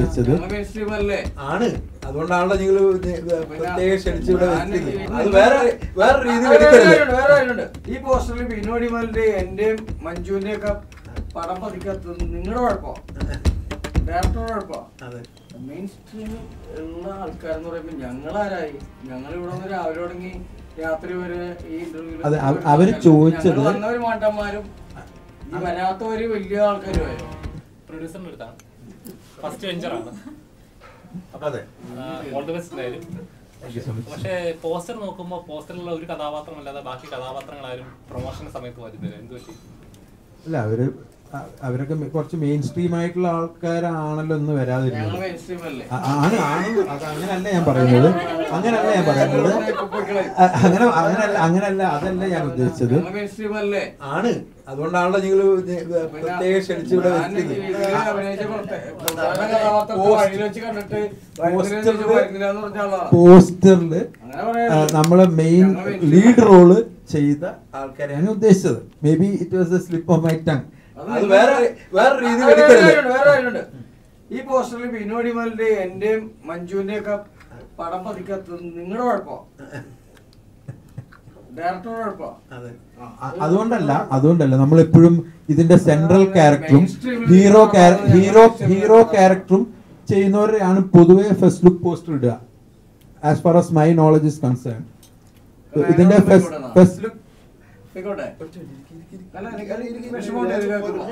ഉദ്ദേശിച്ചത് ഞങ്ങൾ mainstream അല്ലേ ആണ് അതുകൊണ്ടാണല്ലോ നിങ്ങൾ പ്രത്യേകം ക്ഷണിച്ച് ഇവിടെ ഞാൻ വെച്ചത് ഈ- അത് വേറെ വേറെ രീതിയിൽ വേറെ എടുക്കരുത് കാര്യമുണ്ട്, വേറെ കാര്യമുണ്ട്. ഈ പോസ്റ്ററിൽ ബിനോടിമലിന്റെ എന്റെയും മഞ്ജുവിന്റെ ഒക്കെ പടം പതിക്കാത്തത് നിങ്ങളുടെ കുഴപ്പമോ ഡയറക്ടറുടെ കുഴപ്പമോ അതെ മെയിൻ സ്ട്രീമിൽ ഉള്ള ആൾക്കാരെന്ന് പറയുമ്പോൾ ഞങ്ങളാരായി ഞങ്ങൾ ഇവിടെ നിന്ന് രാവിലെ തുടങ്ങി രാത്രി വരെ ഈ ഇന്റർവ്യൂ അതെ, അവ- അവര് ചോദിച്ചത് വന്നവര് മാട്ടന്മാരും ഈ വരാത്തവര് വലിയ ആൾക്കാരുമായോ പ്രൊഡ്യൂസറിന്റെ അടുത്താണ് ഫസ്റ്റ് വെഞ്ചറാണ് അതെ ഓൾ ദി ബെസ്റ്റ് എന്തായാലും Thank you so much. പക്ഷേ പോസ്റ്റർ നോക്കുമ്പോൾ പോസ്റ്ററിലുള്ള ഒരു കഥാപാത്രം അല്ലാതെ ബാക്കി കഥാപാത്രങ്ങൾ ആരും പ്രൊമോഷൻ സമയത്ത് വരുന്നില്ല എന്ത് പറ്റി അല്ല അവര് അ- അവരൊക്കെ മെ- കുറച്ച് മെയിൻ സ്ട്രീം ആയിട്ടുള്ള ആൾക്കാരാണല്ലോ ഇന്ന് ഞങ്ങൾ വരാതിരുന്നത് മെയിൻ സ്ട്രീം അല്ലേ ആ- ആണ് ആണ് അത് അങ്ങനല്ല ഞാൻ പറയുന്നത് അങ്ങനല്ല ഞാൻ പറയുന്നത് അ- അങ്ങനെ അങ്ങനല്ല അങ്ങനല്ല അതല്ല ഞാൻ ഉദ്ദേശിച്ചത് ഞങ്ങൾ മെയിൻ സ്ട്രീം അല്ലേ ആണ് അതുകൊണ്ടാണല്ലോ നിങ്ങൾ പ്രത്യേകം ക്ഷണിച്ച് ഇവിടെ ഞാൻ വെച്ചത് ഇതില് അഭിനയിച്ച പ്രത്യേക- പ്രധാന കഥാപാത്രത്തെ പോസ്റ്റ്- വഴിയിൽ വെച്ച് കണ്ടിട്ട് വരുന്നില്ല എന്ന് ചോദിച്ചു, വരുന്നില്ല എന്ന് പറഞ്ഞ ആളാണ്. പോസ്റ്ററില് അങ്ങനെ പറയാൻ നമ്മളെ മെയിൻ ഞങ്ങൾ main stream ലീഡ് റോള് ചെയ്ത ആൾക്കാരെയാണ് ഉദ്ദേശിച്ചത് may be it was a slip of my tongue അത് വേറെ വേറെ രീതിയിൽ വേറെ എടുക്കരുത് കാര്യമുണ്ട്, വേറെ കാര്യമുണ്ട്. ഈ പോസ്റ്ററിൽ ബിനോടിമലിന്റെ എന്റെയും മഞ്ജുവിന്റെ ഒക്കെ പടം പതിക്കാത്തത് നിങ്ങളുടെ കുഴപ്പമോ ഡയറക്ടറുടെ കുഴപ്പമോ അതെ. അ- അതുകൊണ്ടല്ല അതുകൊണ്ടല്ല നമ്മൾ എപ്പോഴും ഇതിന്റെ സെൻട്രൽ ക്യാരക്ടറും ഹീറോ ഹീറോ ഹീറോ ക്യാരക്ടറും ചെയ്യുന്നവരെയാണ് പൊതുവെ ഫസ്റ്റ് ലുക്ക് പോസ്റ്റർ ഇടുക as far as my knowledge is concern ഇതിന്റെ ഫസ്റ്റ് ലുക്ക് ആയിക്കോട്ടെ അല്ല എനിക്ക് എനിക്ക് വിഷമമുണ്ട് ഇത് കേൾക്കുമ്പോ.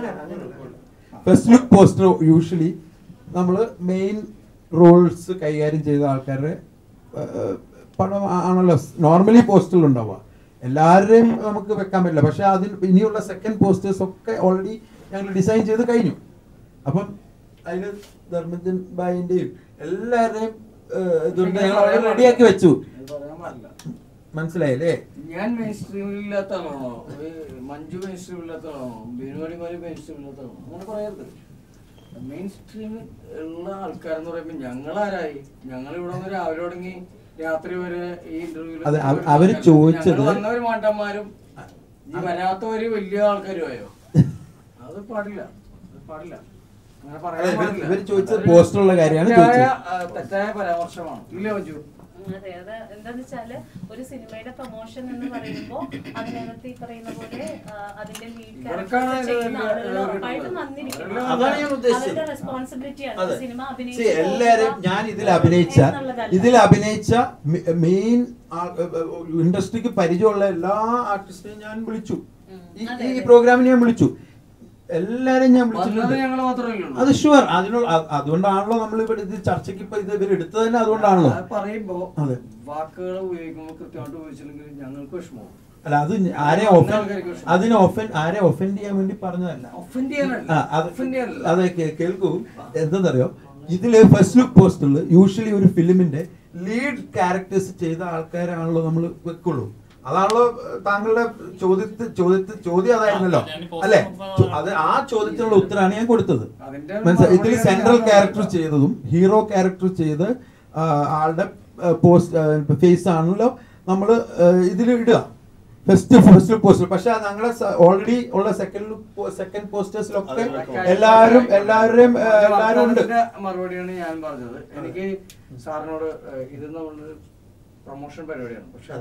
ഫസ്റ്റ് ലുക്ക് പോസ്റ്റർ യൂഷ്വലി നമ്മൾ മെയിൻ റോൾസ് കൈകാര്യം ചെയ്ത ആൾക്കാരുടെ ഏഹ്, പടം ആ- ആണല്ലോ നോർമലി പോസ്റ്ററിൽ ഉണ്ടാവുക എല്ലാവരുടെയും നമുക്ക് വെക്കാൻ പറ്റില്ല പക്ഷെ അതിൽ ഇനിയുള്ള സെക്കൻഡ് പോസ്റ്റേഴ്സ് ഒക്കെ ഓൾറെഡി ഞങ്ങൾ ഡിസൈൻ ചെയ്ത് കഴിഞ്ഞു അപ്പം അതിൽ ധർമ്മജൻ ബായിന്റെയും എല്ലാവരുടെയും ഏഹ്, ഇതുണ്ട് ഞങ്ങൾ റെഡിയാക്കി വെച്ചു ഇത് പറയാൻ പാടില്ല. മനസ്സിലായില്ലേ ഞാൻ മെയിൻ സ്ട്രീമിൽ ഇല്ലാത്ത ആളാണോ ഈ മഞ്ജു മെയിൻ സ്ട്രീമിൽ ഇല്ലാത്ത ആളാണോ ബിനുവാടിമാര് മെയിൻ സ്ട്രീമിൽ ഇല്ലാത്ത ആളാണോ അങ്ങനെ പറയരുത് മെയിൻ സ്ട്രീമിൽ ഉള്ള ആൾക്കാരെന്ന് പറയുമ്പോൾ ഞങ്ങളാരായി ഞങ്ങൾ ഇവിടെ നിന്ന് രാവിലെ തുടങ്ങി രാത്രി വരെ ഈ ഇന്റർവ്യൂ അതെ, അവ- അവര് ചോദിച്ചത് വന്നവര് മാട്ടന്മാരും ഈ വരാത്തവര് വലിയ ആൾക്കാരുമായോ അത് പാടില്ല അത് പാടില്ല അങ്ങനെ അതെ, പറയാൻ ഇവര് പാടില്ല ഇവര് ചോദിച്ചത് അതൊരു പോസ്റ്ററുള്ള കാര്യമാണ് തെറ്റായ, ചോദിച്ചത്. ആ, തെറ്റായ പരാമർശമാണ് ഇല്ല മഞ്ജു അതെ അത് എന്താന്ന് വെച്ചാല് ഒരു സിനിമയുടെ പ്രൊമോഷൻ എന്ന് പറയുമ്പോ അതിനകത്ത് ഈ പറയുന്ന പോലെ ആ, അതിന്റെ ലീഡ് ഇവർക്കാണ് ക്യാരക്ടർ ഇത് ചെയ്യുന്ന വലിയ- ആളുകൾ വലിയ ഉറപ്പായിട്ടും കിട്ടുന്നത്. വന്നിരിക്കണം അതാണ് ഞാൻ ഉദ്ദേശിച്ചത്. അവരുടെ റെസ്പോൺസിബിലിറ്റിയാണ് അതെ. സിനിമ See, അഭിനയിച്ച് എല്ലാരും പോകുക ഞാൻ ഇതിൽ അഭിനയിച്ച എന്നുള്ളതല്ല. ഇതിൽ അഭിനയിച്ച മെയിൻ ഇൻഡസ്ട്രിക്ക് പരിചയമുള്ള എല്ലാ ആർട്ടിസ്റ്റിനെയും ഞാൻ വിളിച്ചു ഉം. ഈ- അതെ, ഈ അതെ. പ്രോഗ്രാമിന് ഞാൻ വിളിച്ചു എല്ലാരെയും ഞാൻ വന്നത് വിളിച്ചിട്ടുണ്ട് ഞങ്ങൾ മാത്രമേ ഉള്ളൂ അത് ഷുവർ അതിനുള്ള അത് അതുകൊണ്ടാണല്ലോ നമ്മൾ ഇവിടെ ഇത് ചർച്ചയ്ക്ക് ഇപ്പൊ ഇത് ഇവർ എടുത്തത് തന്നെ അതുകൊണ്ടാണല്ലോ അത് പറയുമ്പോ അതെ. വാക്കുകൾ ഉപയോഗിക്കുമ്പോൾ കൃത്യമായിട്ട് ഉപയോഗിച്ചില്ലെങ്കിൽ ഞങ്ങൾക്ക് വിഷമവും അല്ല അത് ആരെ വന്ന ഒഫൻ ആൾക്കാർക്ക് വിഷമം. അതിനെ ഒഫൻ ആരെ ഒഫൻഡ് ചെയ്യാൻ വേണ്ടി പറഞ്ഞതല്ല ഒഫൻഡ് ചെയ്യാനല്ല ആ, അത് ഒഫൻഡ് ചെയ്യാനല്ല അതെ കേ- കേൾക്കൂ എന്തെന്നറിയോ ഇതില് ഫസ്റ്റ് ലുക്ക് പോസ്റ്ററിൽ യൂഷ്വലി ഒരു ഫിലിമിന്റെ ലീഡ് ക്യാരക്ടേഴ്സ് ചെയ്ത ആൾക്കാരാണല്ലോ നമ്മൾ വെക്കുള്ളൂ അതാണല്ലോ ഏഹ്, താങ്കളുടെ ചോദ്യത്തിൽ ചോദ്യത്തിൽ ചോദ്യം അതായിരുന്നല്ലോ ഞാൻ ഈ poster അല്ലെ നോക്കുമ്പോ- അത് ആ ചോദ്യത്തിനുള്ള ഉത്തരമാണ് ഞാൻ കൊടുത്തത് അതിന്റെ മനസ്സിലായി ഇതിൽ മറുപടിയാണ് സെൻട്രൽ ഞാൻ ക്യാരക്ടർ പറഞ്ഞത്. ചെയ്തതും ഹീറോ ക്യാരക്ടർ ചെയ്ത് ആ, ആളുടെ പോസ്റ്റ് ഫേസ് ആണല്ലോ നമ്മൾ ഇതിൽ ഇടുക ഫസ്റ്റ് ഫസ്റ്റ് പോസ്റ്റർ പക്ഷെ ഞങ്ങളെ ഓൾറെഡി ഉള്ള സെക്കൻഡ് ലുക്ക് സെക്കൻഡ് പോസ്റ്റേഴ്സിലൊക്കെ എല്ലാവരും എല്ലാവരുടെയും ഏ, എല്ലാവരും ഉണ്ട് അതിന്റെ മറുപടിയാണ് ഞാൻ പറഞ്ഞത് എനിക്ക് സാറിനോട് ഏഹ്, ഇത് നമ്മളൊരു പ്രൊമോഷൻ പരിപാടിയാണ് പക്ഷെ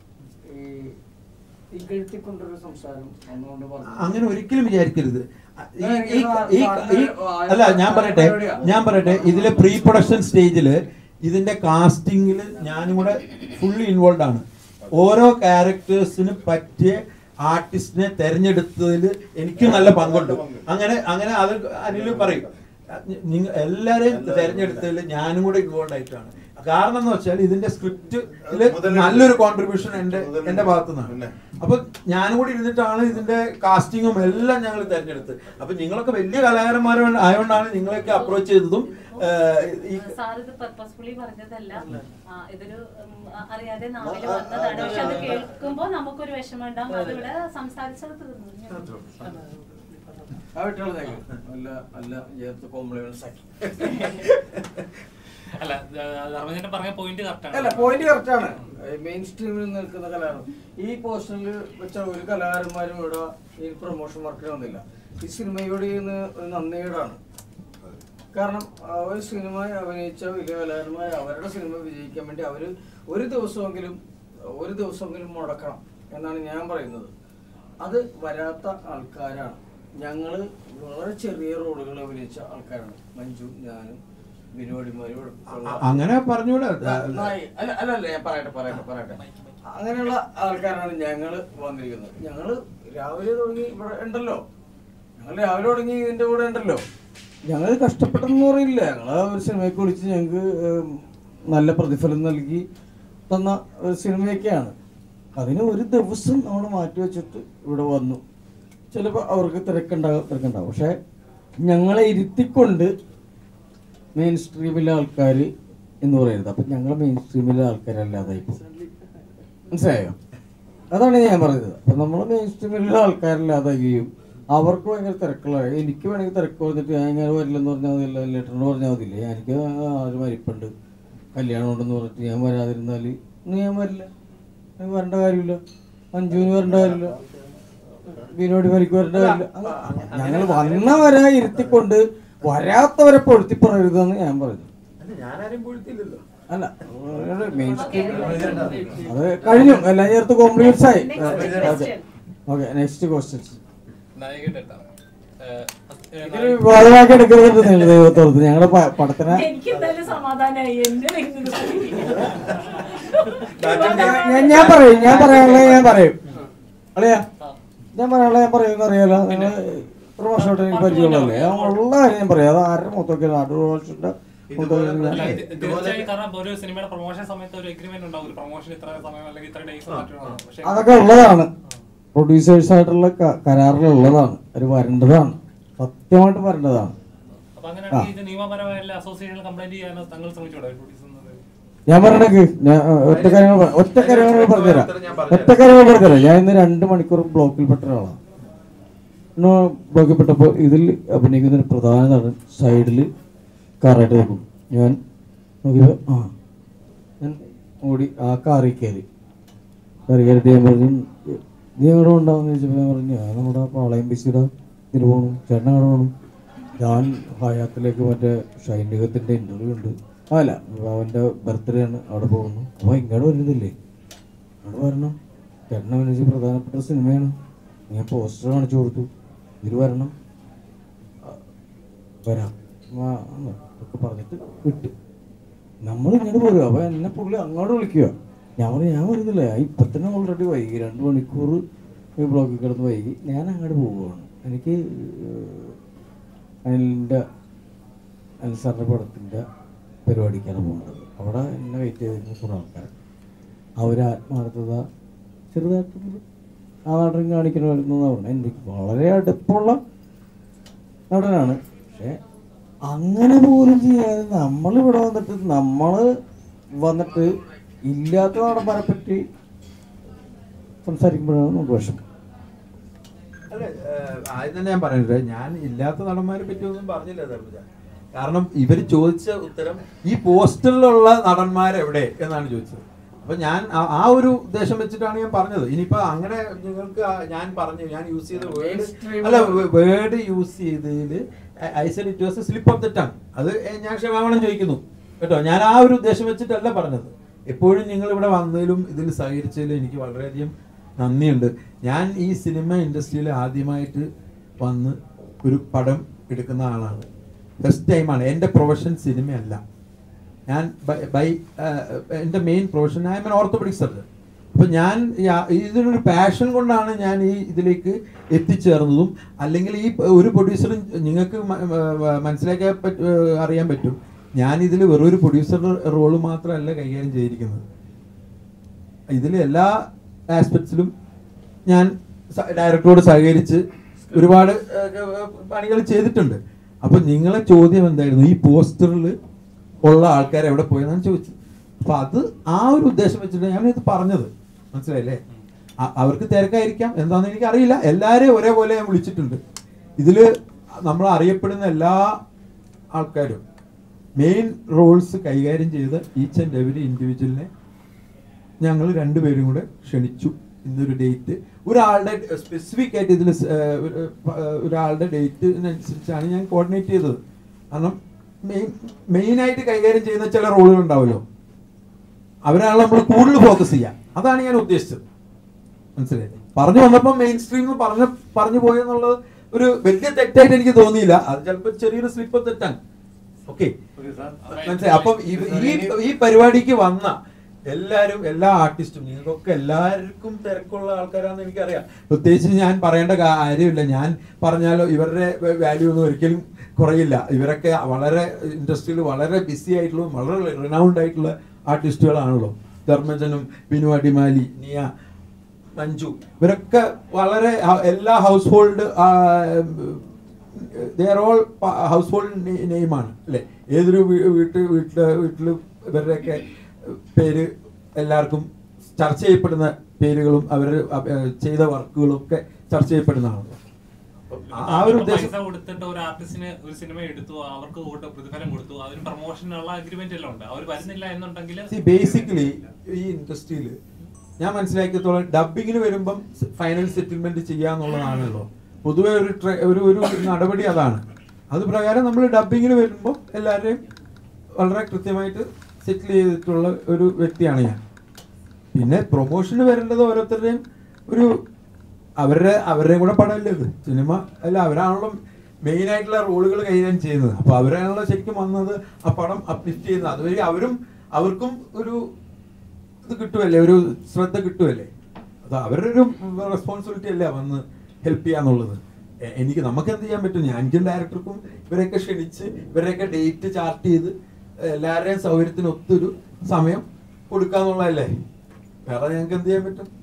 ഈ ഇകഴ്ത്തിക്കൊണ്ടൊരു സംസാരം വന്നുകൊണ്ട് പറഞ്ഞു അങ്ങനെ ഒരിക്കലും വിചാരിക്കരുത് ഈ- എനിക്ക് ഈ- സാ- ഈ- സാറിന് ഈ- ആ- അല്ല ഞാൻ പറയട്ടെ പരിപാടിയാ. ഞാൻ പറയട്ടെ ഇതിലെ പ്രീ പ്രൊഡക്ഷൻ സ്റ്റേജില് ഇതിന്റെ കാസ്റ്റിംഗിൽ ഞാനും കൂടെ ഫുള്ളി ഇൻവോൾവ് ആണ് ഓരോ ക്യാരക്ടേഴ്സിന് പറ്റിയ ആർട്ടിസ്റ്റിനെ തെരഞ്ഞെടുത്തതിൽ എനിക്ക് നല്ല പങ്കുണ്ട് അങ്ങനെ അങ്ങനെ അത് അനിൽ പറയും നിങ്ങൾ എല്ലാരെയും തെരഞ്ഞെടുത്തതിൽ ഞാനും കൂടെ ഇൻവോൾവ് ആയിട്ടാണ് കാരണം എന്ന് വെച്ചാൽ ഇതിന്റെ സ്ക്രിപ്റ്റില് നല്ലൊരു കോൺട്രിബ്യൂഷൻ എന്റെ എന്റെ ഭാഗത്തു നിന്നാണ് അപ്പൊ ഞാനും കൂടി ഇരുന്നിട്ടാണ് ഇതിന്റെ കാസ്റ്റിങ്ങും എല്ലാം ഞങ്ങൾ തെരഞ്ഞെടുത്തത് അപ്പൊ നിങ്ങളൊക്കെ വലിയ കലാകാരന്മാർ ആയതുകൊണ്ടാണ് നിങ്ങളെയൊക്കെ അപ്രോച്ച് ചെയ്തതും ഏഹ്, ഈ സാർ ഇത് പർപ്പസ്ഫുള്ളി പറഞ്ഞതല്ല ആ, ഇതൊരു ഉം, അറിയാതെ നാവില് വന്നതാണ് പക്ഷെ അത് കേൾക്കുമ്പോ നമുക്കൊരു വിഷമം ഉണ്ടാവും അതിവിടെ സംസാരിച്ചത് തീർന്നു ആ വിട്ടുകളഞ്ഞേക്ക് നല്ല നല്ല ചേർത്ത് കോംപ്ലിമെന്റ്സ് ആക്കി അല്ല ധർമ്മജന്റെ പറഞ്ഞ പോയിന്റ് കറക്റ്റ് അല്ല പോയിന്റ് കറക്റ്റ് ആണ് മെയിൻ സ്ട്രീമിൽ നിൽക്കുന്ന കലാകാരൻ ഈ പോസ്റ്ററിൽ വെച്ച ഒരു കലാകാരന്മാരും ഇവിടെ ഈ പ്രൊമോഷൻ വർക്കിന് വന്നില്ല ഈ സിനിമയോട് ചെയ്യുന്ന ഒരു നന്ദിയോടാണ് കാരണം ആ ഒരു സിനിമ അഭിനയിച്ച വലിയ കലാകാരന്മാർ അവരുടെ സിനിമ വിജയിക്കാൻ വേണ്ടി അവർ ഒരു ദിവസമെങ്കിലും ഒരു ദിവസമെങ്കിലും മുടക്കണം എന്നാണ് ഞാൻ പറയുന്നത് അത് വരാത്ത ആൾക്കാരാണ് ഞങ്ങള് വളരെ ചെറിയ റോളുകൾ അഭിനയിച്ച ആൾക്കാരാണ് മഞ്ജു ഞാനും വിനോടിമാരും അ- അങ്ങനെ പറഞ്ഞൂടെ നായി. അല്ല അല്ല അല്ല ഞാൻ പറയട്ടെ പറയട്ടെ പറയട്ടെ അങ്ങനെയുള്ള ആൾക്കാരാണ് ഞങ്ങള് വന്നിരിക്കുന്നത് ഞങ്ങള് രാവിലെ തുടങ്ങി ഇവിടെ ഉണ്ടല്ലോ ഞങ്ങൾ രാവിലെ തുടങ്ങി ഇതിന്റെ കൂടെ ഉണ്ടല്ലോ ഞങ്ങൾ കഷ്ടപ്പെട്ടെന്ന് പറയില്ല ഞങ്ങൾ ആ ഒരു സിനിമയ്ക്ക് വിളിച്ച് ഞങ്ങൾക്ക് ഉം, നല്ല പ്രതിഫലം നൽകി തന്ന ഒരു സിനിമയൊക്കെയാണ് അതിന് ഒരു ദിവസം നമ്മൾ മാറ്റി വെച്ചിട്ട് ഇവിടെ വന്നു ചിലപ്പോൾ അവർക്ക് തിരക്കുണ്ടാകും തിരക്കുണ്ടാകും പക്ഷേ ഞങ്ങളെ ഇരുത്തിക്കൊണ്ട് മെയിൻ സ്ട്രീമിലെ ആൾക്കാർ എന്ന് പറയുന്നത് അപ്പം ഞങ്ങൾ മെയിൻ സ്ട്രീമിലെ ആൾക്കാരല്ലാതായി പോകും മനസ്സിലായോ അതാണ് ഞാൻ പറഞ്ഞത് അപ്പം നമ്മൾ മെയിൻ സ്ട്രീമിലെ ആൾക്കാരല്ലാതാകുകയും അവർക്ക് ഭയങ്കര തിരക്കുള്ള എനിക്ക് വേണമെങ്കിൽ തിരക്ക് പറഞ്ഞിട്ട് ഞാൻ ഇങ്ങനെ വരില്ലെന്ന് പറഞ്ഞാൽ മതില്ല ലെറ്ററിന് പറഞ്ഞാൽ മതില്ലേ എനിക്ക് ആര് മരിപ്പുണ്ട് കല്യാണം ഉണ്ടെന്ന് പറഞ്ഞിട്ട് ഞാൻ വരാതിരുന്നാൽ ഇന്ന് ഞാൻ വരില്ല എനിക്ക് വരേണ്ട കാര്യമില്ല അഞ്ജുവിന് വരേണ്ട കാര്യമില്ല വിനോടി മരിക്ക് വരേണ്ട കാര്യമില്ല ഞങ്ങൾ വന്നവരെ ഇരുത്തിക്കൊണ്ട് വരാത്തവരെ പൊഴുത്തി പറയരുതെന്ന് ഞാൻ പറഞ്ഞു ഞാനാരും പൊഴുത്തില്ലല്ലോ അല്ല മെയിൻ സ്ട്രീമിൽ അത് കഴിഞ്ഞു എല്ലാം ചേർത്ത് കോംപ്ലിമെന്റ്സ് ആയി Next question. Okay next questions നായികയുടെ അടുത്താണ്. ഏഹ്, ഏഹ്, ഇതിൽ വിവാദമാക്കി എടുക്കരുത് നിങ്ങൾ ദൈവത്തോർത്ത് ഞങ്ങളുടെ പ- പടത്തിനെ എനിക്ക് എന്തായാലും സമാധാനമായി എന്റെ നെഞ്ചിന് ഞാൻ ഞാൻ പറയും ഞാൻ പറയാനുള്ളത് ഞാൻ പറയും അളിയാ ഞാൻ പറയാനുള്ളത് ഞാൻ പറയുമെന്ന് അറിയാലോ നിങ്ങൾ ഒരു വർഷമായിട്ട് എനിക്ക് പരിചയമുള്ളതല്ലേ ഞാൻ ഉള്ള കാര്യം ഞാൻ പറയാം അത് ആരുടെ മൊത്തമൊക്കെ നാട്ടു വർഷത്തിന്റെ അല്ല, ഇത് തീർച്ചയായും കാരണം ഒരു സിനിമയുടെ പ്രൊമോഷൻ സമയത്ത് ഒരു എഗ്രിമെന്റ് ഉണ്ടാവും ഒരു പ്രൊമോഷൻ ഇത്ര സമയം അല്ലെങ്കിൽ ഇത്ര ഡേയ്സ് പക്ഷേ അതൊക്കെ ഉള്ളതാണ് പ്രൊഡ്യൂസേഴ്സ് ആയിട്ടുള്ള ക- കരാറിലുള്ളതാണ് അത് വരേണ്ടതാണ് സത്യമായിട്ട് വരേണ്ടതാണ് അപ്പൊ അങ്ങനെയാണെങ്കിൽ ഇത് നിയമപരമായിട്ടുള്ള അസോസിയേഷൻ കംപ്ലൈന്റ് ചെയ്യാനോ തങ്ങൾ ശ്രമിച്ചോടെ പ്രൊഡ്യൂസർ ഞാൻ പറഞ്ഞേക്ക് ഞാൻ ഏഹ്, ഒറ്റ കാര്യങ്ങൾ പ- ഒറ്റ കാര്യങ്ങൾ പറഞ്ഞുതരാം ഒറ്റ കാര്യങ്ങൾ പറഞ്ഞുതരാം ഞാൻ ഇന്ന് രണ്ട് മണിക്കൂർ ബ്ലോക്കിൽപ്പെട്ട ഒരാളാണ് ഇന്ന് ബ്ലോക്കിൽപ്പെട്ടപ്പോൾ ഇതിൽ അഭിനയിക്കുന്ന ഒരു പ്രധാന നടൻ സൈഡിൽ കാറായിട്ട് നിൽക്കും ഞാൻ നോക്കിയപ്പോൾ ആ ഞാൻ ഓടി ആ കാറിൽ കയറി കാറി കയറിയിട്ട് ഞാൻ പറഞ്ഞു നീ എവിടെ ഉണ്ടാവുമെന്ന് ചോദിച്ചപ്പോൾ ഞാൻ പറഞ്ഞു ഞാൻ നമ്മുടെ പാളയം ബിസിയുടെ ഇതിന് പോകണം ചേട്ടൻ എവിടെ പോകണം ഞാൻ ഹയാത്തിലേക്ക് മറ്റേ ഷൈനികത്തിൻ്റെ ഇൻ്റർവ്യൂ ഉണ്ട് ആ, അല്ല അവൻ്റെ ബർത്ത്ഡേ ആണ് അവിടെ പോകുന്നു അപ്പോൾ ഇങ്ങോട്ട് വരുന്നില്ലേ അവിടെ വരണം ചേട്ടനെ അഭിനയിച്ച പ്രധാനപ്പെട്ട സിനിമയാണ് ഞാൻ പോസ്റ്റർ കാണിച്ചു കൊടുത്തു ഇതിൽ വരണം ആ, വരാം ആ, എന്ന് ഒക്കെ പറഞ്ഞിട്ട് വിട്ടു നമ്മൾ ഇങ്ങോട്ട് പോരുക അപ്പോൾ എന്നെ പുള്ളി അങ്ങോട്ട് വിളിക്കുക ഞാൻ പറഞ്ഞു ഞാൻ വരുന്നില്ല ഞാൻ ഇപ്പം തന്നെ ഓൾറെഡി വൈകി രണ്ട് മണിക്കൂർ ഈ ബ്ലോക്കിൽ കിടന്ന് വൈകി ഞാൻ അങ്ങോട്ട് പോവുകയാണ് എനിക്ക് അനിലിൻ്റെ അനിൽ സാറിൻ്റെ പടത്തിൻ്റെ പരിപാടിക്കാണ് പോകുന്നത് അവിടെ എന്നെ വെയിറ്റ് ചെയ്തിരുന്ന കുറേ ആൾക്കാർ അവർ ആത്മാർത്ഥത ചെറുതായിട്ടൊരു ആ നടൻ കാണിക്കണമായിരുന്നു പറഞ്ഞാൽ എനിക്ക് വളരെ അടുപ്പമുള്ള നടനാണ് പക്ഷേ അങ്ങനെ പോലും ചെയ്യാതെ നമ്മളിവിടെ വന്നിട്ട് നമ്മൾ വന്നിട്ട് ഇല്ലാത്ത നടന്മാരെ പറ്റി സംസാരിക്കുമ്പോഴാണ് നമുക്ക് വിഷമം അല്ല ഏഹ്, ആദ്യം തന്നെ ഞാൻ പറയുന്നത് ഞാൻ ഇല്ലാത്ത നടന്മാരെ പറ്റി ഒന്നും പറഞ്ഞില്ല ധർമ്മജ കാരണം ഇവർ ചോദിച്ച ഉത്തരം ഈ പോസ്റ്ററിലുള്ള നടന്മാരെവിടെ എന്നാണ് ചോദിച്ചത് അപ്പൊ ഞാൻ ആ- ആ ഒരു ഉദ്ദേശം വെച്ചിട്ടാണ് ഞാൻ പറഞ്ഞത് ഇനിയിപ്പോ അങ്ങനെ നിങ്ങൾക്ക് ആ- ഞാൻ പറഞ്ഞു ഞാൻ യൂസ് ചെയ്ത വേർഡ് Mainstream അല്ല വേർഡ് യൂസ് ചെയ്തതിൽ I said it was slip of the tongue അത് ഞാൻ ക്ഷമാപണം ചോദിക്കുന്നു കേട്ടോ ഞാൻ ആ ഒരു ഉദ്ദേശം വെച്ചിട്ടല്ല പറഞ്ഞത് എപ്പോഴും നിങ്ങൾ ഇവിടെ വന്നതിലും ഇതിൽ സഹകരിച്ചതിലും എനിക്ക് വളരെയധികം നന്ദിയുണ്ട് ഞാൻ ഈ സിനിമ ഇൻഡസ്ട്രിയിൽ ആദ്യമായിട്ട് വന്ന് ഒരു പടം എടുക്കുന്ന ആളാണ് ഫസ്റ്റ് ടൈമാണ് എൻ്റെ പ്രൊഫഷൻ സിനിമയല്ല ഞാൻ ബൈ- ബൈ എൻ്റെ main profession I am an orthopaedic surgeon അപ്പം ഞാൻ ഈ ആ- ഇതിനൊരു പാഷൻ കൊണ്ടാണ് ഞാൻ ഈ ഇതിലേക്ക് എത്തിച്ചേർന്നതും അല്ലെങ്കിൽ ഈ പ- ഒരു പ്രൊഡ്യൂസറും നിങ്ങൾക്ക് മ- മ- മനസ്സിലാക്കാൻ പറ്റ അറിയാൻ പറ്റും ഞാൻ ഇതിൽ വെറും ഒരു പ്രൊഡ്യൂസർ റോള് മാത്രമല്ല കൈകാര്യം ചെയ്തിരിക്കുന്നത് ഇതിൽ എല്ലാ ആസ്പെക്ട്സിലും ഞാൻ സ- ഡയറക്ടറോട് സഹകരിച്ച് ഒരുപാട് പണികൾ ചെയ്തിട്ടുണ്ട് അപ്പൊ നിങ്ങളെ ചോദ്യം എന്തായിരുന്നു ഈ പോസ്റ്ററിൽ ഉള്ള ആൾക്കാർ എവിടെ പോയെന്നാണ് ചോദിച്ചത് അപ്പൊ അത് ആ ഒരു ഉദ്ദേശം വെച്ചിട്ട് ഞാൻ ഇത് പറഞ്ഞത് മനസ്സിലായില്ലേ അ- അവർക്ക് തിരക്കായിരിക്കാം എന്താണെന്ന് എനിക്ക് അറിയില്ല എല്ലാവരെയും ഒരേപോലെ ഞാൻ വിളിച്ചിട്ടുണ്ട് ഇതില് നമ്മൾ അറിയപ്പെടുന്ന എല്ലാ ആൾക്കാരും മെയിൻ റോൾസ് കൈകാര്യം ചെയ്ത ഈച്ച് ആൻഡ് എവരി ഇൻഡിവിജ്വലിനെ ഞങ്ങൾ രണ്ടുപേരും കൂടെ ക്ഷണിച്ചു ഇന്നൊരു ഡേറ്റ് ഒരാളുടെ സ്പെസിഫിക് ആയിട്ട് ഇതിൽ ഒരാളുടെ ഡേറ്റിനനുസരിച്ചാണ് ഞാൻ കോർഡിനേറ്റ് ചെയ്തത് കാരണം മെയിൻ മെയിനായിട്ട് കൈകാര്യം ചെയ്യുന്ന ചില റോളുകൾ ഉണ്ടാവുമല്ലോ അവരാണ് നമ്മൾ കൂടുതൽ ഫോക്കസ് ചെയ്യുക അതാണ് ഞാൻ ഉദ്ദേശിച്ചത് മനസ്സിലായി പറഞ്ഞു വന്നപ്പോൾ മെയിൻ സ്ട്രീം എന്ന് പറഞ്ഞ പറഞ്ഞു പോയെന്നുള്ളത് ഒരു വലിയ തെറ്റായിട്ട് എനിക്ക് തോന്നിയില്ല അത് ചിലപ്പോൾ ചെറിയൊരു സ്ലിപ്പ് തെറ്റാണ് ഓക്കെ മനസ്സിലായി അപ്പം ഈ- ഈ ഈ പരിപാടിക്ക് വന്ന എല്ലാരും എല്ലാ ആർട്ടിസ്റ്റും നിങ്ങൾക്കൊക്കെ എല്ലാവർക്കും തിരക്കുള്ള ആൾക്കാരാണെന്ന് എനിക്കറിയാം പ്രത്യേകിച്ച് ഞാൻ പറയേണ്ട കാര്യമില്ല ഞാൻ പറഞ്ഞാലോ ഇവരുടെ വാല്യൂ ഒന്നും ഒരിക്കലും കുറയില്ല ഇവരൊക്കെ വളരെ ഇൻഡസ്ട്രിയിൽ വളരെ ബിസി ആയിട്ടുള്ള വളരെ റിനൗണ്ട് ആയിട്ടുള്ള ആർട്ടിസ്റ്റുകളാണല്ലോ ധർമ്മജനും ബിനു അടിമാലി നിയ മഞ്ജു ഇവരൊക്കെ വളരെ ഹ- എല്ലാ ഹൗസ് ഹോൾഡ് ദർ ഓൾ ഹൗസ് ഹോൾഡ് നെയിമാണ് അല്ലേ ഏതൊരു വീ- വീട്ട് വീട്ടില് വീട്ടിൽ ഇവരുടെയൊക്കെ പേര് എല്ലാവർക്കും ചർച്ച ചെയ്യപ്പെടുന്ന പേരുകളും അവർ ചെയ്ത വർക്കുകളും ഒക്കെ ചർച്ച ചെയ്യപ്പെടുന്നതാണ് ആ ഒരു ഉദ്ദേശം പൈസ കൊടുത്തിട്ട് ഒരു ആർട്ടിസ്റ്റിന് ഒരു സിനിമ എടുത്തു അവർക്ക് കൂട്ട് പ്രതിഫലം കൊടുത്തു അതിന് പ്രൊമോഷനുള്ള അഗ്രിമെന്റ് എല്ലാം ഉണ്ട് അവർ വരുന്നില്ല എന്നുണ്ടെങ്കിൽ ബേസിക്കലി ഈ ഇൻഡസ്ട്രിയിൽ ഞാൻ മനസ്സിലാക്കിയത്തോളം ഡബിങ്ങിന് വരുമ്പം ഫൈനൽ സെറ്റിൽമെന്റ് ചെയ്യാന്നുള്ളതാണല്ലോ പൊതുവെ ഒരു ട്ര- ഒരു ഒരു നടപടി അതാണ് അത് പ്രകാരം നമ്മൾ ഡബിങ്ങിന് വരുമ്പോൾ എല്ലാവരെയും വളരെ കൃത്യമായിട്ട് സെറ്റിൽ ചെയ്തിട്ടുള്ള ഒരു വ്യക്തിയാണ് ഞാൻ പിന്നെ പ്രൊമോഷന് വരേണ്ടത് ഓരോരുത്തരുടെയും ഒരു അവരുടെ അവരുടെയും കൂടെ പടമല്ലേ ഇത് സിനിമ അല്ല അവരാണല്ലോ മെയിൻ ആയിട്ടുള്ള റോളുകൾ കൈകാര്യം ചെയ്യുന്നത് അപ്പൊ അവരാണല്ലോ ശരിക്കും വന്നത് ആ പടം അപ്ലിഫ്റ്റ് ചെയ്യുന്നത് അതുവഴി അവരും അവർക്കും ഒരു ഇത് കിട്ടുമല്ലേ ഒരു ശ്രദ്ധ കിട്ടുമല്ലേ അത് അവരുടെ ഒരു റെസ്പോൺസിബിലിറ്റി അല്ലേ വന്ന് ഹെൽപ്പ് ചെയ്യാന്നുള്ളത് എ- എനിക്ക് നമുക്ക് എന്ത് ചെയ്യാൻ പറ്റും ഞാൻ എനിക്കും ഡയറക്ടർക്കും ഇവരെയൊക്കെ ക്ഷണിച്ച് ഇവരെയൊക്കെ ഡേറ്റ് ചാർട്ട് ചെയ്ത് എല്ലാവരുടെയും സൗകര്യത്തിന് ഒത്തൊരു സമയം കൊടുക്കാന്നുള്ളതല്ലേ വേറെ ഞങ്ങൾക്ക് എന്ത് ചെയ്യാൻ പറ്റും